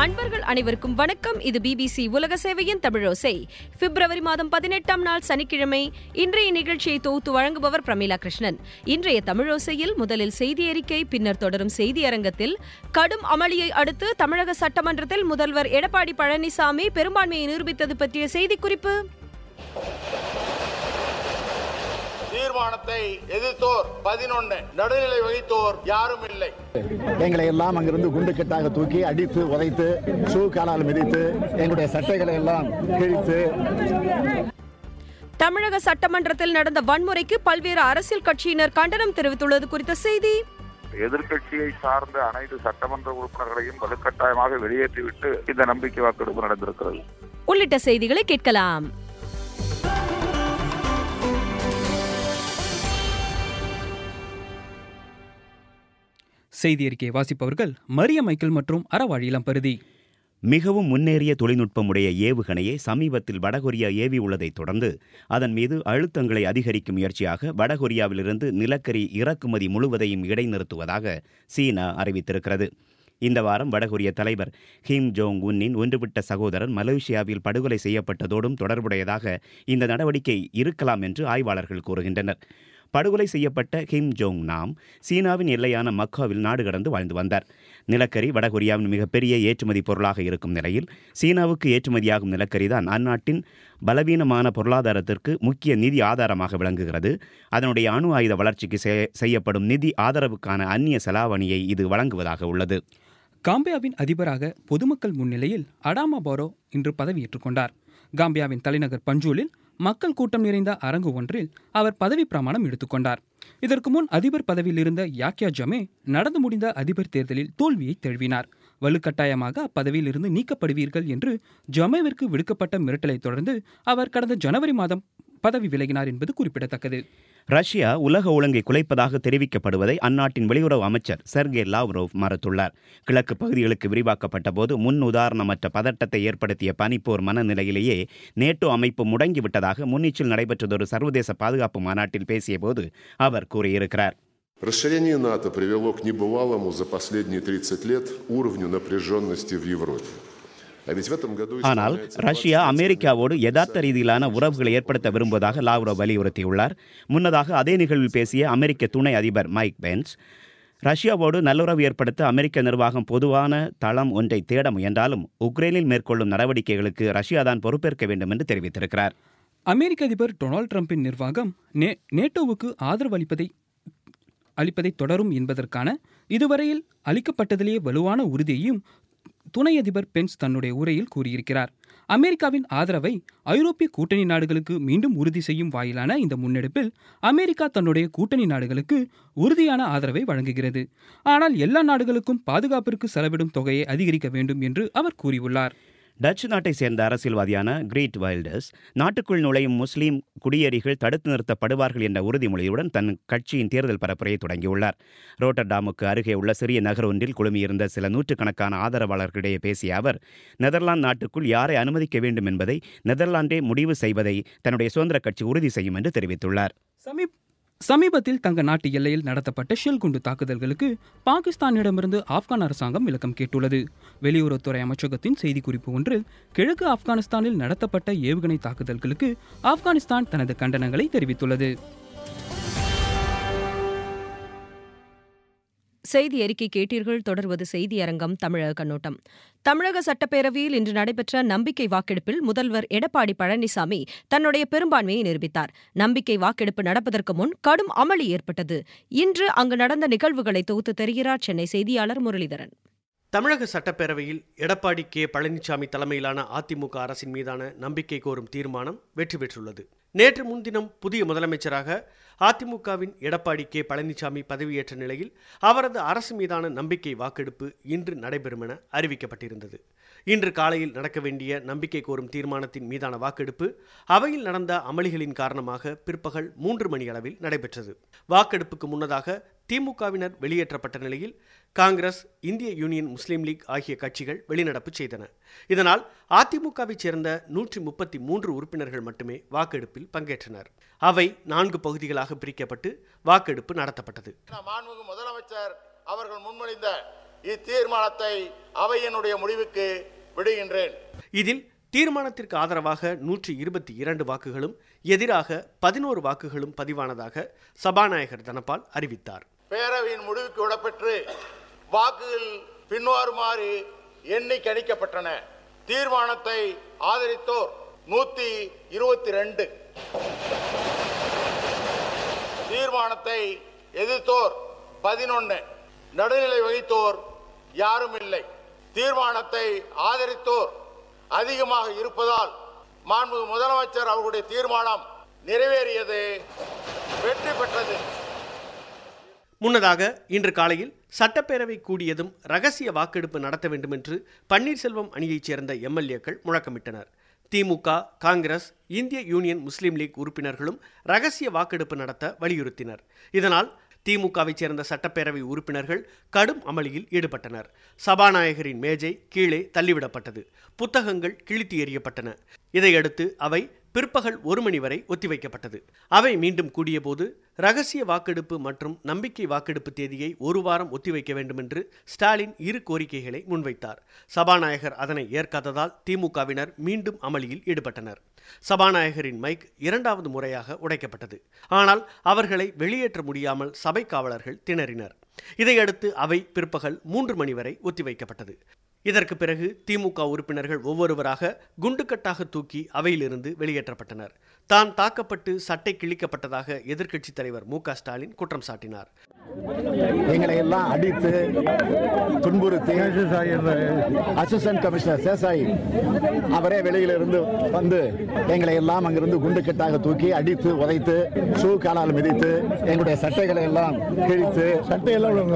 அன்பர்கள் அனைவருக்கும் வணக்கம் இது பிபிசி உலக சேவையின் தமிழோசை பிப்ரவரி மாதம் பதினெட்டாம் நாள் சனிக்கிழமை இன்றைய நிகழ்ச்சியை தொகுத்து வழங்குபவர் பிரமீளா கிருஷ்ணன் இன்றைய தமிழோசையில் முதலில் செய்தி அறிக்கை பின்னர் தொடரும் செய்தி அரங்கத்தில் கடும் அமளியை அடுத்து தமிழக சட்டமன்றத்தில் முதல்வர் எடப்பாடி பழனிசாமி பெரும்பான்மையை நிரூபித்தது பற்றிய செய்திக்குறிப்பு தீர்மானத்தை எதிர்த்தோர் பதினொன்னு நடுநிலை வகித்தோர் யாரும் இல்லை எங்களை எல்லாம் அங்கிருந்து குண்டுக்கட்டாக தூக்கி அடித்து உதைத்து ஷூ காலால் மிதித்து எங்களுடைய சட்டைகளை எல்லாம் கிழித்து தமிழக சட்டமன்றத்தில் நடந்த வன்முறைக்கு பல்வேறு அரசியல் கட்சியினர் கண்டனம் தெரிவித்துள்ளது குறித்த செய்தி எதிர்க்கட்சியை சார்ந்த அனைத்து சட்டமன்ற உறுப்பினர்களையும் வலுக்கட்டாயமாக வெளியேற்றிவிட்டு இந்த நம்பிக்கை வாக்கெடுப்பு நடந்திருக்கிறது உள்ளிட்ட செய்திகளை கேட்கலாம் செய்தி அறிக்கையை வாசிப்பவர்கள் மரிய மைக்கேல் மற்றும் அறவாழி இளம்பருதி மிகவும் முன்னேறிய தொழில்நுட்பமுடைய ஏவுகணையை சமீபத்தில் வடகொரியா ஏவி உள்ளதைத் தொடர்ந்து அதன் மீது அழுத்தங்களை அதிகரிக்கும் முயற்சியாக வடகொரியாவிலிருந்து நிலக்கரி இறக்குமதி முழுவதையும் இடைநிறுத்துவதாக சீனா அறிவித்திருக்கிறது இந்த வாரம் வடகொரிய தலைவர் கிம் ஜோங் உன்னின் ஒன்றுவிட்ட சகோதரர் மலேசியாவில் படுகொலை செய்யப்பட்டதோடும் தொடர்புடையதாக இந்த நடவடிக்கை இருக்கலாம் என்று ஆய்வாளர்கள் கூறுகின்றனர் படுகொலை செய்யப்பட்ட கிம் ஜோங் நாம் சீனாவின் எல்லையான மக்காவில் நாடு கடந்து வாழ்ந்து வந்தார் நிலக்கரி வடகொரியாவின் மிகப்பெரிய ஏற்றுமதி பொருளாக இருக்கும் நிலையில் சீனாவுக்கு ஏற்றுமதியாகும் நிலக்கரி தான் அந்நாட்டின் பலவீனமான பொருளாதாரத்திற்கு முக்கிய நிதி ஆதாரமாக விளங்குகிறது அதனுடைய அணு ஆயுத வளர்ச்சிக்கு செய- செய்யப்படும் நிதி ஆதரவுக்கான அந்நிய செலாவணியை இது வழங்குவதாக உள்ளது காம்பியாவின் அதிபராக பொதுமக்கள் முன்னிலையில் அடாமா பாரோ இன்று பதவியேற்றுக் கொண்டார் காம்பியாவின் தலைநகர் பஞ்சூலில் மக்கள் கூட்டம் நிறைந்த அரங்கு ஒன்றில் அவர் பதவி பிரமாணம் எடுத்துக்கொண்டார் இதற்கு முன் அதிபர் பதவியில் இருந்த யாக்யா ஜமே நடந்து முடிந்த அதிபர் தேர்தலில் தோல்வியை தழுவினார் வலுக்கட்டாயமாக அப்பதவியில் இருந்து நீக்கப்படுவீர்கள் என்று ஜமேவிற்கு விடுக்கப்பட்ட மிரட்டலைத் தொடர்ந்து அவர் கடந்த ஜனவரி மாதம் பதவி விலகினார் என்பது குறிப்பிடத்தக்கது ரஷ்யா உலக ஒழுங்கை குலைப்பதாக தெரிவிக்கப்படுவதை அந்நாட்டின் வெளியுறவு அமைச்சர் செர்கே லாவ்ரோவ் மறுத்துள்ளார் கிழக்கு பகுதிகளுக்கு விரிவாக்கப்பட்ட போது முன் உதாரணமற்ற பதட்டத்தை ஏற்படுத்திய பனிப்போர் மனநிலையிலேயே நேட்டோ அமைப்பு முடங்கிவிட்டதாக முன்னிச்சில் நடைபெற்றதொரு சர்வதேச பாதுகாப்பு மாநாட்டில் பேசியபோது அவர் கூறியிருக்கிறார் Расширение НАТО привело к небывалому за последние 30 лет уровню напряженности в Европе. А ведь в этом году ஆனால் исполняется ரஷ்யா 25 அமெரிக்காவோடு யதார்த்த ரீதியிலான உறவுகளை ஏற்படுத்த விரும்புவதாக லாவ்ரோ வலியுறுத்தியுள்ளார் முன்னதாக அதே நிகழ்வில் பேசிய அமெரிக்க துணை அதிபர் மைக் பென்ஸ் ரஷ்யாவோடு நல்லுறவு ஏற்படுத்த அமெரிக்க நிர்வாகம் பொதுவான தளம் ஒன்றை தேட முயன்றாலும் உக்ரைனில் மேற்கொள்ளும் நடவடிக்கைகளுக்கு ரஷ்யா தான் பொறுப்பேற்க வேண்டும் என்று தெரிவித்திருக்கிறார் அமெரிக்க அதிபர் டொனால்ட் ட்ரம்பின் நிர்வாகம் நே நேட்டோவுக்கு ஆதரவு அளிப்பதை அளிப்பதை தொடரும் என்பதற்கான இதுவரையில் அளிக்கப்பட்டதிலேயே வலுவான உறுதியையும் துணை அதிபர் பென்ஸ் தன்னுடைய உரையில் கூறியிருக்கிறார் அமெரிக்காவின் ஆதரவை ஐரோப்பிய கூட்டணி நாடுகளுக்கு மீண்டும் உறுதி செய்யும் வாயிலான இந்த முன்னெடுப்பில் அமெரிக்கா தன்னுடைய கூட்டணி நாடுகளுக்கு உறுதியான ஆதரவை வழங்குகிறது ஆனால் எல்லா நாடுகளுக்கும் பாதுகாப்பிற்கு செலவிடும் தொகையை அதிகரிக்க வேண்டும் என்று அவர் கூறியுள்ளார் டச்சு நாட்டை சேர்ந்த அரசியல்வாதியான கிரீட் வைல்டர்ஸ் நாட்டுக்குள் நுழையும் முஸ்லீம் குடியேறிகள் தடுத்து நிறுத்தப்படுவார்கள் என்ற உறுதிமொழியுடன் தன் கட்சியின் தேர்தல் பரப்புரையை தொடங்கியுள்ளார் ரோட்டர்டாமுக்கு அருகே உள்ள சிறிய நகர் ஒன்றில் குழுமியிருந்த சில நூற்றுக்கணக்கான ஆதரவாளர்களிடையே பேசிய அவர் நெதர்லாந்து நாட்டுக்குள் யாரை அனுமதிக்க வேண்டும் என்பதை நெதர்லாந்தே முடிவு செய்வதை தன்னுடைய சுதந்திர கட்சி உறுதி செய்யும் என்று தெரிவித்துள்ளார் சமீப் சமீபத்தில் தங்க நாட்டு எல்லையில் நடத்தப்பட்ட ஷெல் குண்டு தாக்குதல்களுக்கு பாகிஸ்தானிடமிருந்து ஆப்கான் அரசாங்கம் விளக்கம் கேட்டுள்ளது வெளியுறவுத்துறை அமைச்சகத்தின் செய்திக்குறிப்பு ஒன்றில் கிழக்கு ஆப்கானிஸ்தானில் நடத்தப்பட்ட ஏவுகணை தாக்குதல்களுக்கு ஆப்கானிஸ்தான் தனது கண்டனங்களை தெரிவித்துள்ளது செய்தி அறிக்கை கேட்டீர்கள் தொடர்வது செய்தி அரங்கம் தமிழக கண்ணோட்டம் தமிழக சட்டப்பேரவையில் இன்று நடைபெற்ற நம்பிக்கை வாக்கெடுப்பில் முதல்வர் எடப்பாடி பழனிசாமி தன்னுடைய பெரும்பான்மையை நிரூபித்தார் நம்பிக்கை வாக்கெடுப்பு நடப்பதற்கு முன் கடும் அமளி ஏற்பட்டது இன்று அங்கு நடந்த நிகழ்வுகளை தொகுத்து தருகிறார் சென்னை செய்தியாளர் முரளிதரன் தமிழக சட்டப்பேரவையில் எடப்பாடி கே பழனிசாமி தலைமையிலான அதிமுக அரசின் மீதான நம்பிக்கை கோரும் தீர்மானம் வெற்றி பெற்றுள்ளது நேற்று முன்தினம் புதிய முதலமைச்சராக அதிமுகவின் எடப்பாடி கே பழனிசாமி பதவியேற்ற நிலையில் அவரது அரசு மீதான நம்பிக்கை வாக்கெடுப்பு இன்று நடைபெறும் என அறிவிக்கப்பட்டிருந்தது இன்று காலையில் நடக்க வேண்டிய நம்பிக்கை கோரும் தீர்மானத்தின் மீதான வாக்கெடுப்பு அவையில் நடந்த அமளிகளின் காரணமாக பிற்பகல் மூன்று மணி அளவில் நடைபெற்றது வாக்கெடுப்புக்கு முன்னதாக திமுகவினர் வெளியேற்றப்பட்ட நிலையில் காங்கிரஸ் இந்திய யூனியன் முஸ்லீம் லீக் ஆகிய கட்சிகள் வெளிநடப்பு செய்தன இதனால் அதிமுகவைச் சேர்ந்த நூற்றி முப்பத்தி மூன்று உறுப்பினர்கள் மட்டுமே வாக்கெடுப்பில் பங்கேற்றனர் அவை நான்கு பகுதிகளாக பிரிக்கப்பட்டு வாக்கெடுப்பு நடத்தப்பட்டது மாண்புமிகு முதலமைச்சர் அவர்கள் முன்மொழிந்த இத்தீர்மானத்தை அவையினுடைய முடிவுக்கு விடுகின்றேன் இதில் தீர்மானத்திற்கு ஆதரவாக நூற்றி இருபத்தி இரண்டு வாக்குகளும் எதிராக பதினோரு வாக்குகளும் பதிவானதாக சபாநாயகர் தனபால் அறிவித்தார் பேரவையின் முடிவுக்கு விடப்பெற்று வாக்குகள் பின்வருமாறு எண்ணி கணிக்கப்பட்டன தீர்மானத்தை ஆதரித்தோர் நூத்தி இருபத்தி ரெண்டு தீர்மானத்தை எதிர்த்தோர் பதினொன்னு நடுநிலை வகித்தோர் யாரும் இல்லை தீர்மானத்தை ஆதரித்தோர் அதிகமாக இருப்பதால் மாண்பு முதலமைச்சர் அவர்களுடைய தீர்மானம் நிறைவேறியது வெற்றி பெற்றது முன்னதாக இன்று காலையில் சட்டப்பேரவை கூடியதும் ரகசிய வாக்கெடுப்பு நடத்த வேண்டும் என்று பன்னீர்செல்வம் அணியைச் சேர்ந்த எம்எல்ஏக்கள் முழக்கமிட்டனர் திமுக காங்கிரஸ் இந்திய யூனியன் முஸ்லீம் லீக் உறுப்பினர்களும் ரகசிய வாக்கெடுப்பு நடத்த வலியுறுத்தினர் இதனால் திமுகவைச் சேர்ந்த சட்டப்பேரவை உறுப்பினர்கள் கடும் அமளியில் ஈடுபட்டனர் சபாநாயகரின் மேஜை கீழே தள்ளிவிடப்பட்டது புத்தகங்கள் கிழித்து எறியப்பட்டன இதையடுத்து அவை பிற்பகல் ஒரு மணி வரை ஒத்திவைக்கப்பட்டது அவை மீண்டும் கூடியபோது ரகசிய வாக்கெடுப்பு மற்றும் நம்பிக்கை வாக்கெடுப்பு தேதியை ஒரு வாரம் ஒத்திவைக்க வேண்டும் என்று ஸ்டாலின் இரு கோரிக்கைகளை முன்வைத்தார் சபாநாயகர் அதனை ஏற்காததால் திமுகவினர் மீண்டும் அமளியில் ஈடுபட்டனர் சபாநாயகரின் மைக் இரண்டாவது முறையாக உடைக்கப்பட்டது ஆனால் அவர்களை வெளியேற்ற முடியாமல் சபை காவலர்கள் திணறினர் இதையடுத்து அவை பிற்பகல் மூன்று மணி வரை ஒத்திவைக்கப்பட்டது இதற்கு பிறகு திமுக உறுப்பினர்கள் ஒவ்வொருவராக குண்டுக்கட்டாக தூக்கி அவையிலிருந்து வெளியேற்றப்பட்டனர் தான் தாக்கப்பட்டு சட்டை கிழிக்கப்பட்டதாக எதிர்க்கட்சித் தலைவர் மு க ஸ்டாலின் குற்றம் சாட்டினார் எங்களை எல்லாம் அடித்து துன்புறுத்தி அசிஸ்டன்ட் கமிஷனர் சேசாய் அவரே வெளியில இருந்து வந்து எங்களை எல்லாம் அங்கிருந்து குண்டு கட்டாக தூக்கி அடித்து உதைத்து ஷூ காலால் மிதித்து எங்களுடைய சட்டைகளை எல்லாம் கிழித்து சட்டையெல்லாம்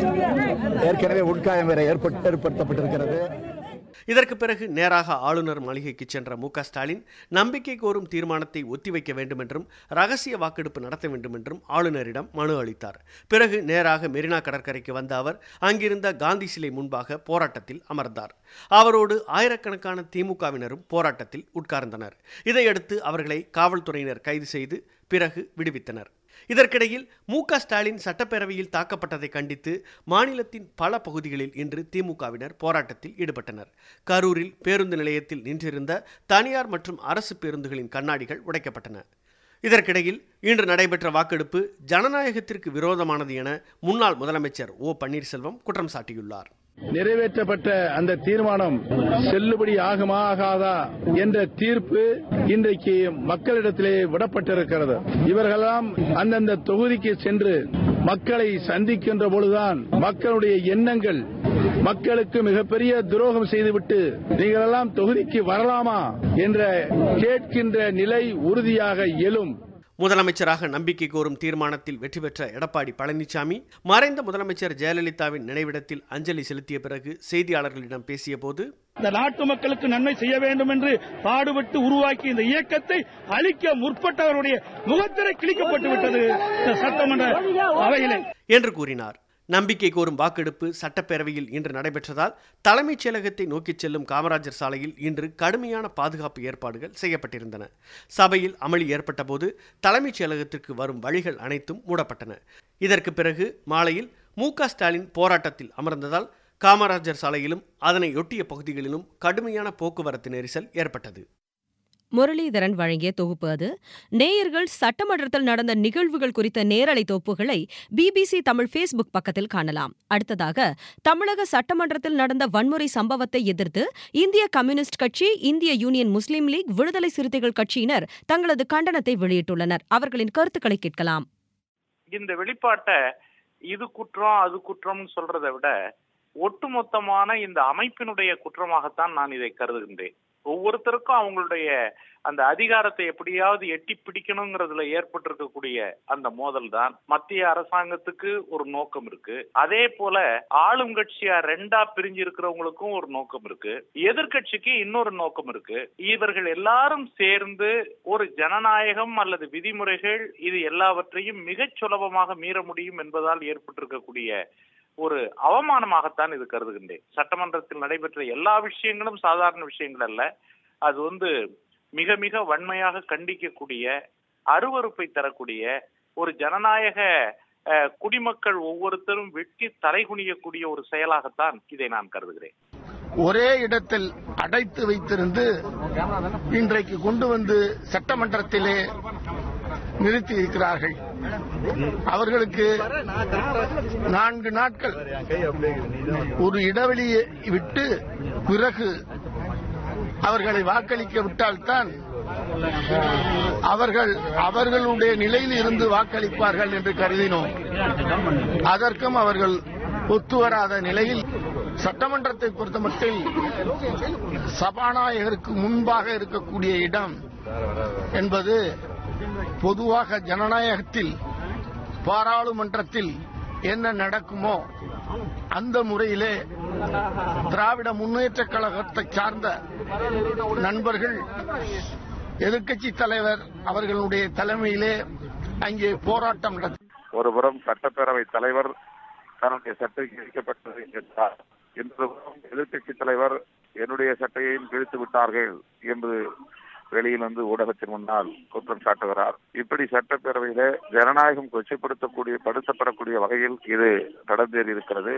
ஏற்கனவே உட்காயம் வேற ஏற்பட்டு ஏற்படுத்தப்பட்டிருக்கிறது இதற்கு பிறகு நேராக ஆளுநர் மாளிகைக்கு சென்ற மு க ஸ்டாலின் நம்பிக்கை கோரும் தீர்மானத்தை ஒத்திவைக்க வேண்டும் என்றும் ரகசிய வாக்கெடுப்பு நடத்த வேண்டும் என்றும் ஆளுநரிடம் மனு அளித்தார் பிறகு நேராக மெரினா கடற்கரைக்கு வந்த அவர் அங்கிருந்த காந்தி சிலை முன்பாக போராட்டத்தில் அமர்ந்தார் அவரோடு ஆயிரக்கணக்கான திமுகவினரும் போராட்டத்தில் உட்கார்ந்தனர் இதையடுத்து அவர்களை காவல்துறையினர் கைது செய்து பிறகு விடுவித்தனர் இதற்கிடையில் மு க ஸ்டாலின் சட்டப்பேரவையில் தாக்கப்பட்டதை கண்டித்து மாநிலத்தின் பல பகுதிகளில் இன்று திமுகவினர் போராட்டத்தில் ஈடுபட்டனர் கரூரில் பேருந்து நிலையத்தில் நின்றிருந்த தனியார் மற்றும் அரசு பேருந்துகளின் கண்ணாடிகள் உடைக்கப்பட்டன இதற்கிடையில் இன்று நடைபெற்ற வாக்கெடுப்பு ஜனநாயகத்திற்கு விரோதமானது என முன்னாள் முதலமைச்சர் ஓ பன்னீர்செல்வம் குற்றம் சாட்டியுள்ளார் நிறைவேற்றப்பட்ட அந்த தீர்மானம் செல்லுபடி ஆகுமா ஆகாதா என்ற தீர்ப்பு இன்றைக்கு மக்களிடத்திலே விடப்பட்டிருக்கிறது இவர்களெல்லாம் அந்தந்த தொகுதிக்கு சென்று மக்களை சந்திக்கின்ற பொழுதுதான் மக்களுடைய எண்ணங்கள் மக்களுக்கு மிகப்பெரிய துரோகம் செய்துவிட்டு நீங்களெல்லாம் தொகுதிக்கு வரலாமா என்ற கேட்கின்ற நிலை உறுதியாக எழும் முதலமைச்சராக நம்பிக்கை கோரும் தீர்மானத்தில் வெற்றி பெற்ற எடப்பாடி பழனிசாமி மறைந்த முதலமைச்சர் ஜெயலலிதாவின் நினைவிடத்தில் அஞ்சலி செலுத்திய பிறகு செய்தியாளர்களிடம் பேசிய போது இந்த நாட்டு மக்களுக்கு நன்மை செய்ய வேண்டும் என்று பாடுபட்டு உருவாக்கிய இந்த இயக்கத்தை அழிக்க முற்பட்டவருடைய முகத்திரை கிழிக்கப்பட்டு விட்டது இந்த சட்டமன்ற அவையிலே என்று கூறினார் நம்பிக்கை கோரும் வாக்கெடுப்பு சட்டப்பேரவையில் இன்று நடைபெற்றதால் தலைமைச் செயலகத்தை நோக்கிச் செல்லும் காமராஜர் சாலையில் இன்று கடுமையான பாதுகாப்பு ஏற்பாடுகள் செய்யப்பட்டிருந்தன சபையில் அமளி ஏற்பட்டபோது தலைமைச் செயலகத்திற்கு வரும் வழிகள் அனைத்தும் மூடப்பட்டன இதற்கு பிறகு மாலையில் மு க ஸ்டாலின் போராட்டத்தில் அமர்ந்ததால் காமராஜர் சாலையிலும் அதனையொட்டிய பகுதிகளிலும் கடுமையான போக்குவரத்து நெரிசல் ஏற்பட்டது முரளிதரன் வழங்கிய தொகுப்பு அது நேயர்கள் சட்டமன்றத்தில் நடந்த நிகழ்வுகள் குறித்த நேரலை தொகுப்புகளை பிபிசி தமிழ் ஃபேஸ்புக் பக்கத்தில் காணலாம் அடுத்ததாக தமிழக சட்டமன்றத்தில் நடந்த வன்முறை சம்பவத்தை எதிர்த்து இந்திய கம்யூனிஸ்ட் கட்சி இந்திய யூனியன் முஸ்லீம் லீக் விடுதலை சிறுத்தைகள் கட்சியினர் தங்களது கண்டனத்தை வெளியிட்டுள்ளனர் அவர்களின் கருத்துக்களை கேட்கலாம் இந்த வெளிப்பாட்டை இது குற்றம் அது குற்றம்னு சொல்றதை விட ஒட்டுமொத்தமான இந்த அமைப்பினுடைய குற்றமாகத்தான் நான் இதை கருதுகின்றேன் ஒவ்வொருத்தருக்கும் அவங்களுடைய அந்த அதிகாரத்தை எப்படியாவது எட்டி பிடிக்கணுங்கிறதுல ஏற்பட்டிருக்கக்கூடிய அந்த மோதல் தான் மத்திய அரசாங்கத்துக்கு ஒரு நோக்கம் இருக்கு அதே போல ஆளும் கட்சியா ரெண்டா பிரிஞ்சு இருக்கிறவங்களுக்கும் ஒரு நோக்கம் இருக்கு எதிர்கட்சிக்கு இன்னொரு நோக்கம் இருக்கு இவர்கள் எல்லாரும் சேர்ந்து ஒரு ஜனநாயகம் அல்லது விதிமுறைகள் இது எல்லாவற்றையும் மிகச் சுலபமாக மீற முடியும் என்பதால் ஏற்பட்டிருக்கக்கூடிய ஒரு அவமானமாகத்தான் இது கருதுகின்றேன் சட்டமன்றத்தில் நடைபெற்ற எல்லா விஷயங்களும் சாதாரண விஷயங்கள் அல்ல அது வந்து மிக மிக வன்மையாக கண்டிக்கக்கூடிய அருவறுப்பை தரக்கூடிய ஒரு ஜனநாயக அஹ், குடிமக்கள் ஒவ்வொருத்தரும் வெட்டி தலைகுனியக்கூடிய ஒரு செயலாகத்தான் இதை நான் கருதுகிறேன் ஒரே இடத்தில் அடைத்து வைத்திருந்து இன்றைக்கு கொண்டு வந்து சட்டமன்றத்திலே நிறுத்தி இருக்கிறார்கள் அவர்களுக்கு நான்கு நாட்கள் ஒரு இடைவெளியை விட்டு பிறகு அவர்களை வாக்களிக்க விட்டால்தான் அவர்கள் அவர்களுடைய நிலையில் இருந்து வாக்களிப்பார்கள் என்று கருதினோம் அதற்கும் அவர்கள் ஒத்துவராத நிலையில் சட்டமன்றத்தை பொறுத்தமட்டில் சபாநாயகருக்கு முன்பாக இருக்கக்கூடிய இடம் என்பது பொதுவாக ஜனநாயகத்தில் பாராளுமன்றத்தில் என்ன நடக்குமோ அந்த முறையிலே திராவிட முன்னேற்ற கழகத்தை சார்ந்த நண்பர்கள் எதிர்க்கட்சி தலைவர் அவர்களுடைய தலைமையிலே அங்கே போராட்டம் நடத்தி ஒருபுறம் சட்டப்பேரவை தலைவர் தன்னுடைய சட்டை கிழிக்கப்பட்டது என்றார் இன்னொருபுறம் எதிர்க்கட்சி தலைவர் என்னுடைய சட்டையையும் கிழித்து விட்டார்கள் என்று வெளியில் வந்து ஊடகத்தின் முன்னால் குற்றம் சாட்டுகிறார் இப்படி சட்டப்பேரவையில ஜனநாயகம் கொச்சைப்படுத்தக்கூடிய படுத்தப்படக்கூடிய வகையில் இது நடந்தேறி இருக்கிறது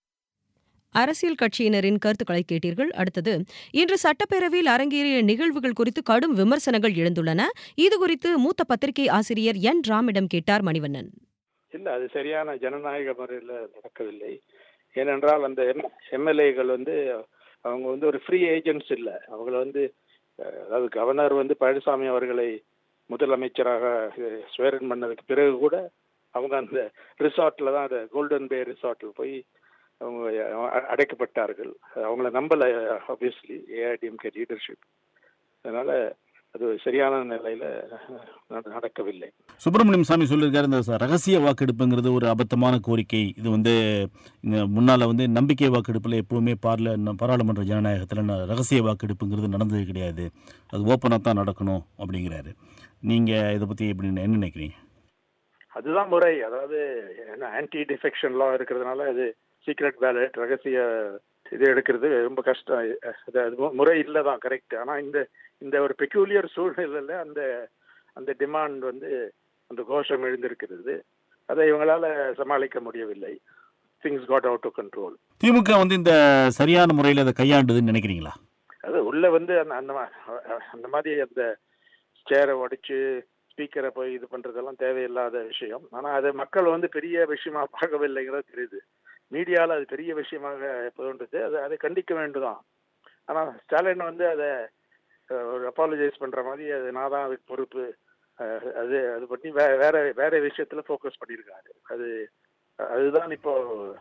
அரசியல் கட்சியினரின் கருத்துக்களை கேட்டீர்கள் அடுத்தது இன்று சட்டப்பேரவையில் அரங்கேறிய நிகழ்வுகள் குறித்து கடும் விமர்சனங்கள் எழுந்துள்ளன இது குறித்து மூத்த பத்திரிகை ஆசிரியர் என் ராமிடம் கேட்டார் மணிவண்ணன் இல்ல அது சரியான ஜனநாயக முறையில் நடக்கவில்லை ஏனென்றால் அந்த எம்எல்ஏகள் வந்து அவங்க வந்து ஒரு ஃப்ரீ ஏஜென்ட்ஸ் இல்லை அவங்கள வந்து அஹ், அதாவது கவர்னர் வந்து பழனிசாமி அவர்களை முதலமைச்சராக அஹ், ஸ்வேரன் பண்ணதுக்கு பிறகு கூட அவங்க அந்த ரிசார்ட்ல தான் அந்த கோல்டன் பே ரிசார்ட்ல போய் அவங்க அ- அடைக்கப்பட்டார்கள் அவங்கள நம்பல ஆப்வியஸ்லி ஏஐடிஎம்கே லீடர்ஷிப் அதனால அது சரியான நிலையில நட- நடக்கவில்லை சுப்பிரமணியம் சாமி சொல்லியிருக்காரு இந்த ச- ரகசிய வாக்கெடுப்புங்கிறது ஒரு அபத்தமான கோரிக்கை இது வந்து இந்த முன்னால வந்து நம்பிக்கை வாக்கெடுப்பில் எப்பவுமே பார்ல ந- பாராளுமன்ற ஜனநாயகத்தில் ந- ரகசிய வாக்கெடுப்புங்கிறது நடந்தது கிடையாது அது ஓப்பனாக தான் நடக்கணும் அப்படிங்கிறாரு நீங்கள் இதை பற்றி எப்படி என்ன நினைக்கிறீங்க அதுதான் முறை அதாவது என்ன ஆன்டி டிஃபெக்ஷன் லா இருக்கிறதுனால அது சீக்ரெட் பேலட் ரகசிய இது எடுக்கிறது ரொம்ப கஷ்டம் அது அது மு- முறை இல்லை தான் கரெக்ட் ஆனால் இந்த இந்த ஒரு பெக்யூலியர் சூழ்நிலையில் அந்த அந்த டிமாண்ட் வந்து அந்த கோஷம் எழுந்திருக்கிறது அதை இவங்களால சமாளிக்க முடியவில்லை things got out to control DMK வந்து இந்த சரியான முறையில் அதை கையாண்டுதுன்னு நினைக்கிறீங்களா அது உள்ள வந்து அந்த அந்த மா- அந்த மாதிரி அந்த சேரை உடைச்சு ஸ்பீக்கரை போய் இது பண்றதெல்லாம் தேவையில்லாத விஷயம் ஆனா அது மக்கள் வந்து பெரிய விஷயமா பார்க்கவில்லைங்கிறது தெரியுது மீடியால அது பெரிய விஷயமாக தோன்றுது அது அதை கண்டிக்க வேண்டுதான் ஆனா ஸ்டாலின் வந்து அதை அஹ், ஒரு அப்பாலஜைஸ் பண்ற மாதிரி அது நான் தான் அதுக்கு பொறுப்பு அஹ், அது அது பண்ணி வே- வேற வேற விஷயத்துல ஃபோக்கஸ் பண்ணியிருக்காரு அது அதுதான் இப்போ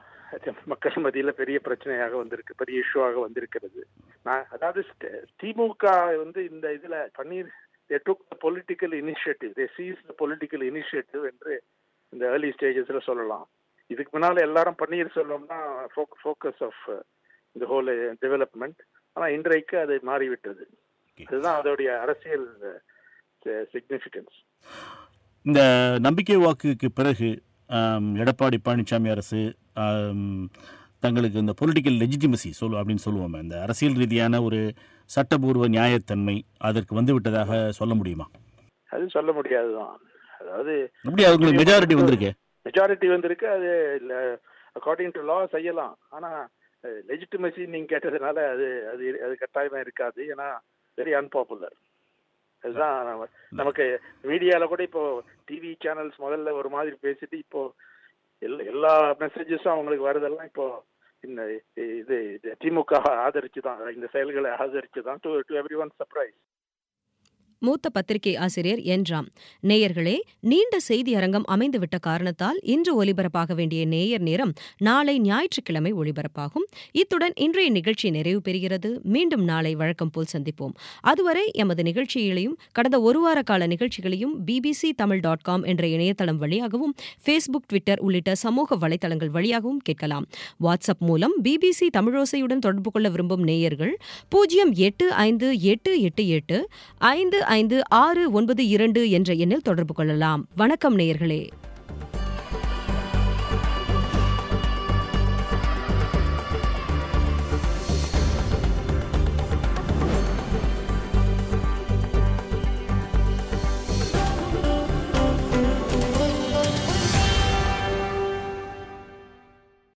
மக்கள் மத்தியில பெரிய பிரச்சனையாக வந்திருக்கு பெரிய இஷ்யூவாக வந்திருக்கிறது நான் அதாவது ஸ்ட- திமுக வந்து இந்த இதுல பன்னீர் they took the political initiative they seized the political initiative என்று இந்த ஏர்லி ஸ்டேஜஸ்ல சொல்லலாம் இதுக்கு முன்னால எல்லாரும் பன்னீர் செல்வம்னா ஃபோக்கஸ் ஆஃப் இந்த ஹோல் டெவலப்மெண்ட் ஆனா இன்றைக்கு அது மாறிவிட்டது அதுதான் அதோடைய அரசியல் சிக்னிஃபிகன்ஸ் இந்த நம்பிக்கை வாக்குக்கு பிறகு ஆம், எடப்பாடி பழனிசாமி அரசு ஆம், தங்களுக்கு இந்த பொலிட்டிக்கல் லெஜிட்டிமசி சொல்லு அப்படின்னு சொல்லுவோமே இந்த அரசியல் ரீதியான ஒரு சட்டபூர்வ நியாயத்தன்மை அதற்கு வந்து விட்டதாக சொல்ல முடியுமா அது சொல்ல முடியாதுதான் அதாவது எப்படி அவங்களுக்கு மெஜாரிட்டி வந்திருக்கு மெஜாரிட்டி வந்திருக்கு அது அக்கார்டிங் டு லா செய்யலாம் ஆனா லெஜிட்டிமசி நீங்க கேட்டதுனால அது அது அது கட்டாயமா இருக்காது ஏன்னா வெரி அன்பாப்புலர் அதுதான் நம்ம- நமக்கு மீடியால கூட இப்போ டிவி சேனல்ஸ் முதல்ல ஒரு மாதிரி பேசிட்டு இப்போ எல்லா எல்லா மெசேஜஸும் அவங்களுக்கு வருதெல்லாம் இப்போ இந்த இது இது திமுக ஆதரிச்சு தான் இந்த செயல்களை ஆதரிச்சு தான் to to everyone surprise மூத்த பத்திரிகை ஆசிரியர் என் ராம் நேயர்களே நீண்ட செய்தி அரங்கம் அமைந்துவிட்ட காரணத்தால் இன்று ஒலிபரப்பாக வேண்டிய நேயர் நேரம் நாளை ஞாயிற்றுக்கிழமை ஒளிபரப்பாகும் இத்துடன் இன்றைய நிகழ்ச்சி நிறைவு பெறுகிறது மீண்டும் நாளை வழக்கம் போல் சந்திப்போம் அதுவரை எமது நிகழ்ச்சிகளையும் கடந்த ஒரு வார கால நிகழ்ச்சிகளையும் பிபிசி தமிழ் டாட் காம் என்ற இணையதளம் வழியாகவும் ஃபேஸ்புக் ட்விட்டர் உள்ளிட்ட சமூக வலைதளங்கள் வழியாகவும் கேட்கலாம் வாட்ஸ்அப் மூலம் பிபிசி தமிழோசையுடன் தொடர்பு கொள்ள விரும்பும் நேயர்கள் பூஜ்ஜியம் எட்டு ஐந்து எட்டு எட்டு எட்டு ஐந்து ஐந்து ஆறு ஒன்பது இரண்டு என்ற எண்ணில் தொடர்பு கொள்ளலாம் வணக்கம் நேயர்களே